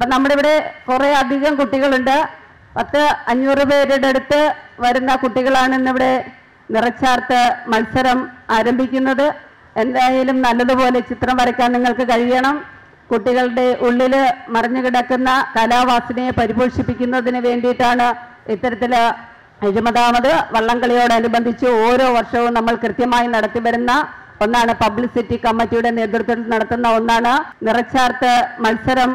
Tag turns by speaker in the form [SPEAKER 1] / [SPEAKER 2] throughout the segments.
[SPEAKER 1] നമ്മുടെ ഇവിടെ കുറേ അധികം കുട്ടികളുണ്ട് പത്ത് അഞ്ഞൂറ് പേരുടെ അടുത്ത് വരുന്ന കുട്ടികളാണ് ഇന്നിവിടെ നിറച്ചാർത്ത് മത്സരം ആരംഭിക്കുന്നത് എന്തായാലും നല്ലതുപോലെ ചിത്രം വരയ്ക്കാൻ നിങ്ങൾക്ക് കഴിയണം കുട്ടികളുടെ ഉള്ളിൽ മറിഞ്ഞു കിടക്കുന്ന കലാവാസനയെ പരിപോഷിപ്പിക്കുന്നതിന് വേണ്ടിയിട്ടാണ് ഇത്തരത്തില് എഴുപതാമത് വള്ളംകളിയോടനുബന്ധിച്ച് ഓരോ വർഷവും നമ്മൾ കൃത്യമായി നടത്തി വരുന്ന ഒന്നാണ് പബ്ലിസിറ്റി കമ്മിറ്റിയുടെ നേതൃത്വത്തിൽ നടത്തുന്ന ഒന്നാണ് നിറച്ചാർത്ത് മത്സരം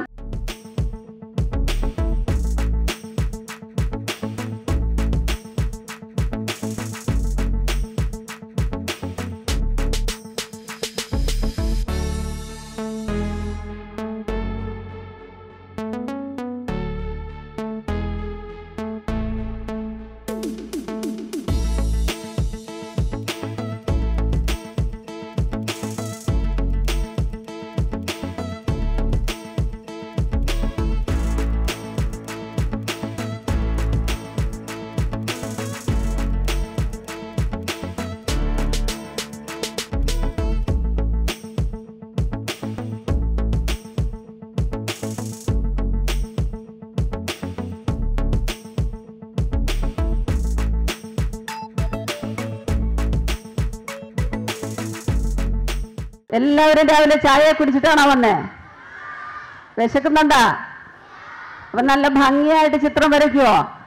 [SPEAKER 1] എല്ലാവരും രാവിലെ ചായ കുടിച്ചിട്ടാണോ വന്നേ വിശക്കുന്നുണ്ടാ അപ്പൊ നല്ല ഭംഗിയായിട്ട് ചിത്രം വരയ്ക്കുവോ